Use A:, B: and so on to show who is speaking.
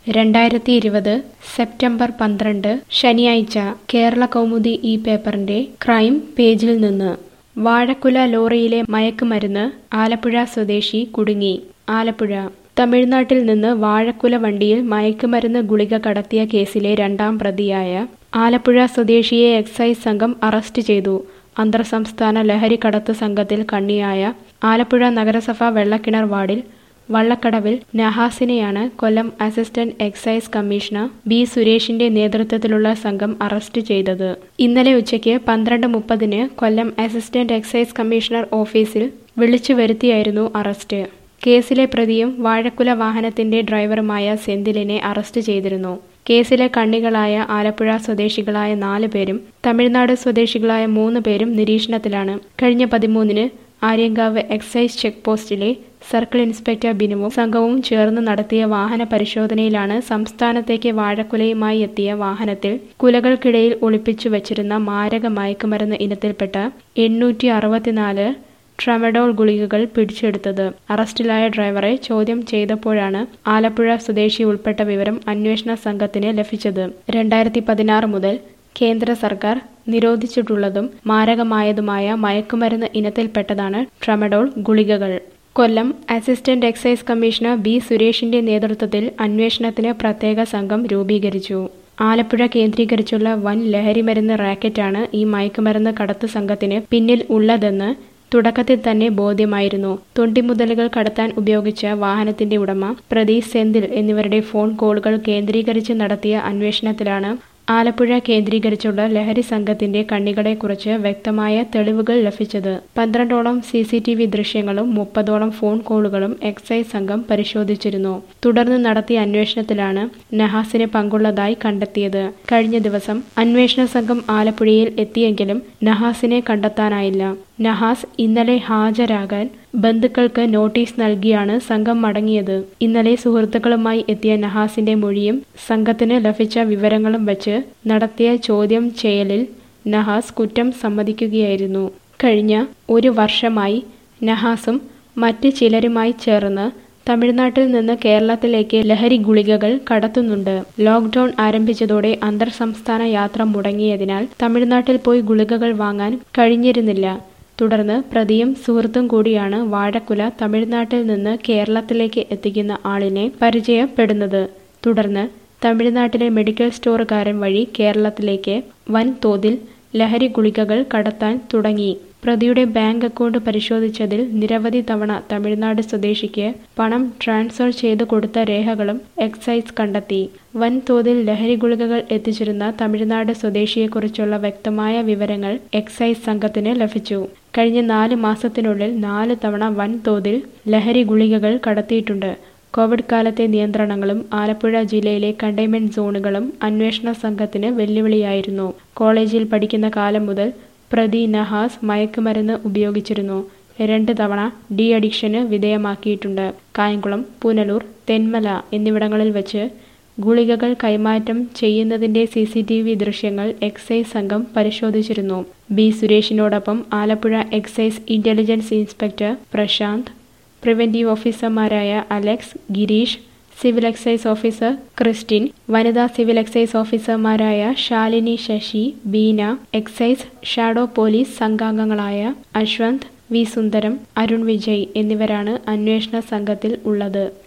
A: രണ്ടായിരത്തി ഇരുപത് സെപ്റ്റംബർ പന്ത്രണ്ട് ശനിയാഴ്ച കേരള കൗമുദി ഈ പേപ്പറിന്റെ ക്രൈം പേജിൽ നിന്ന് വാഴക്കുല ലോറിയിലെ മയക്കുമരുന്ന് ആലപ്പുഴ സ്വദേശി കുടുങ്ങി ആലപ്പുഴ തമിഴ്നാട്ടിൽ നിന്ന് വാഴക്കുല വണ്ടിയിൽ മയക്കുമരുന്ന് ഗുളിക കടത്തിയ കേസിലെ രണ്ടാം പ്രതിയായ ആലപ്പുഴ സ്വദേശിയെ എക്സൈസ് സംഘം അറസ്റ്റ് ചെയ്തു അന്തർ സംസ്ഥാന ലഹരി കടത്ത് സംഘത്തിൽ കണ്ണിയായ ആലപ്പുഴ നഗരസഭ വെള്ളക്കിണർ വാർഡിൽ വള്ളക്കടവിൽ നഹാസിനെയാണ് Kollam assistant excise commissioner B സുരേഷിന്റെ നേതൃത്വത്തിലുള്ള സംഘം അറസ്റ്റ് ചെയ്തത് ഇന്നലെ ഉച്ചയ്ക്ക് പന്ത്രണ്ട് മുപ്പതിന് കൊല്ലം അസിസ്റ്റന്റ് എക്സൈസ് കമ്മീഷണർ ഓഫീസിൽ വിളിച്ചു വരുത്തിയായിരുന്നു അറസ്റ്റ് കേസിലെ പ്രതിയും വാഴക്കുല വാഹനത്തിന്റെ ഡ്രൈവറുമായ സെന്തിലിനെ അറസ്റ്റ് ചെയ്തിരുന്നു കേസിലെ കണ്ണികളായ ആലപ്പുഴ സ്വദേശികളായ നാല് പേരും തമിഴ്നാട് സ്വദേശികളായ മൂന്ന് പേരും നിരീക്ഷണത്തിലാണ് കഴിഞ്ഞ പതിമൂന്നിന് ആര്യങ്കാവ് എക്സൈസ് ചെക്ക് പോസ്റ്റിലെ സർക്കിൾ ഇൻസ്പെക്ടർ ബിനുവും സംഘവും ചേർന്ന് നടത്തിയ വാഹന പരിശോധനയിലാണ് സംസ്ഥാനത്തേക്ക് വാഴക്കുലയുമായി എത്തിയ വാഹനത്തിൽ കുലകൾക്കിടയിൽ ഒളിപ്പിച്ചു വച്ചിരുന്ന മാരക മയക്കുമരുന്ന് ഇനത്തിൽപ്പെട്ട എണ്ണൂറ്റി അറുപത്തിനാല് ട്രമഡോൾ ഗുളികകൾ പിടിച്ചെടുത്തത് അറസ്റ്റിലായ ഡ്രൈവറെ ചോദ്യം ചെയ്തപ്പോഴാണ് ആലപ്പുഴ സ്വദേശി ഉൾപ്പെട്ട വിവരം അന്വേഷണ സംഘത്തിന് ലഭിച്ചത് രണ്ടായിരത്തി പതിനാറ് മുതൽ കേന്ദ്ര സർക്കാർ നിരോധിച്ചിട്ടുള്ളതും മാരകമായതുമായ മയക്കുമരുന്ന് ഇനത്തിൽപ്പെട്ടതാണ് ട്രമഡോൾ ഗുളികകൾ Kollam assistant excise commissioner B സുരേഷിന്റെ നേതൃത്വത്തിൽ അന്വേഷണത്തിന് പ്രത്യേക സംഘം രൂപീകരിച്ചു ആലപ്പുഴ കേന്ദ്രീകരിച്ചുള്ള വൻ ലഹരിമരുന്ന് റാക്കറ്റാണ് ഈ മയക്കുമരുന്ന് കടത്തു സംഘത്തിന് പിന്നിൽ ഉള്ളതെന്ന് തുടക്കത്തിൽ തന്നെ ബോധ്യമായിരുന്നു തൊണ്ടിമുതലുകൾ കടത്താൻ ഉപയോഗിച്ച വാഹനത്തിന്റെ ഉടമ പ്രതി സെന്തിൽ എന്നിവരുടെ ഫോൺ കോളുകൾ കേന്ദ്രീകരിച്ച് നടത്തിയ അന്വേഷണത്തിലാണ് ആലപ്പുഴ കേന്ദ്രീകരിച്ചുള്ള ലഹരി സംഘത്തിന്റെ കണ്ണികളെക്കുറിച്ച് വ്യക്തമായ തെളിവുകൾ ലഭിച്ചത് പന്ത്രണ്ടോളം സി സി ടി വി ദൃശ്യങ്ങളും മുപ്പതോളം ഫോൺ കോളുകളും എക്സൈസ് സംഘം പരിശോധിച്ചിരുന്നു തുടർന്ന് നടത്തിയ അന്വേഷണത്തിലാണ് നഹാസിന് പങ്കുള്ളതായി കണ്ടെത്തിയത് കഴിഞ്ഞ ദിവസം അന്വേഷണ സംഘം ആലപ്പുഴയിൽ എത്തിയെങ്കിലും നഹാസിനെ കണ്ടെത്താനായില്ല നഹാസ് ഇന്നലെ ഹാജരാകാൻ ബന്ധുക്കൾക്ക് നോട്ടീസ് നൽകിയാണ് സംഘം മടങ്ങിയത് ഇന്നലെ സുഹൃത്തുക്കളുമായി എത്തിയ നഹാസിന്റെ മൊഴിയും സംഘത്തിന് ലഭിച്ച വിവരങ്ങളും വെച്ച് നടത്തിയ ചോദ്യം ചെയ്യലിൽ നഹാസ് കുറ്റം സമ്മതിക്കുകയായിരുന്നു കഴിഞ്ഞ ഒരു വർഷമായി നഹാസും മറ്റ് ചിലരുമായി ചേർന്ന് തമിഴ്നാട്ടിൽ നിന്ന് കേരളത്തിലേക്ക് ലഹരി ഗുളികകൾ കടത്തുന്നുണ്ട് ലോക്ക്ഡൌൺ ആരംഭിച്ചതോടെ അന്തർ സംസ്ഥാന യാത്ര മുടങ്ങിയതിനാൽ തമിഴ്നാട്ടിൽ പോയി ഗുളികകൾ വാങ്ങാൻ കഴിഞ്ഞിരുന്നില്ല തുടർന്ന് പ്രതിയും സുഹൃത്തും കൂടിയാണ് വാഴക്കുല തമിഴ്നാട്ടിൽ നിന്ന് കേരളത്തിലേക്ക് എത്തിക്കുന്ന ആളിനെ പരിചയപ്പെടുന്നത് തുടർന്ന് തമിഴ്നാട്ടിലെ മെഡിക്കൽ സ്റ്റോറുകാരൻ വഴി കേരളത്തിലേക്ക് വൻതോതിൽ ലഹരി ഗുളികകൾ കടത്താൻ തുടങ്ങി പ്രതിയുടെ ബാങ്ക് അക്കൗണ്ട് പരിശോധിച്ചതിൽ നിരവധി തവണ തമിഴ്നാട് സ്വദേശിക്ക് പണം ട്രാൻസ്ഫർ ചെയ്തു കൊടുത്ത രേഖകളും എക്സൈസ് കണ്ടെത്തി വൻതോതിൽ ലഹരി ഗുളികകൾ എത്തിച്ചിരുന്ന തമിഴ്നാട് സ്വദേശിയെക്കുറിച്ചുള്ള വ്യക്തമായ വിവരങ്ങൾ എക്സൈസ് സംഘത്തിന് ലഭിച്ചു കഴിഞ്ഞ നാല് മാസത്തിനുള്ളിൽ നാല് തവണ വൻതോതിൽ ലഹരി ഗുളികകൾ കടത്തിയിട്ടുണ്ട് കോവിഡ് കാലത്തെ നിയന്ത്രണങ്ങളും ആലപ്പുഴ ജില്ലയിലെ കണ്ടെയ്ൻമെന്റ് സോണുകളും അന്വേഷണ സംഘത്തിന് വെല്ലുവിളിയായിരുന്നു കോളേജിൽ പഠിക്കുന്ന കാലം മുതൽ പ്രതി നഹാസ് മയക്കുമരുന്ന് ഉപയോഗിച്ചിരുന്നു രണ്ട് തവണ ഡി അഡിക്ഷന് വിധേയമാക്കിയിട്ടുണ്ട് കായംകുളം പുനലൂർ തെന്മല എന്നിവിടങ്ങളിൽ വെച്ച് ഗുളികകൾ കൈമാറ്റം ചെയ്യുന്നതിന്റെ സി സി ടി വി ദൃശ്യങ്ങൾ എക്സൈസ് സംഘം പരിശോധിച്ചിരുന്നു ബി സുരേഷിനോടൊപ്പം Alappuzha excise intelligence inspector Prashanth preventive ഓഫീസർമാരായ Alex Gireesh civil excise officer Christine വനിതാ സിവിൽ എക്സൈസ് ഓഫീസർമാരായ Shalini Sasi Beena excise shadow police സംഘാംഗങ്ങളായ അശ്വന്ത് വി സുന്ദരം അരുൺ വിജയ് എന്നിവരാണ് അന്വേഷണ സംഘത്തിൽ ഉള്ളത്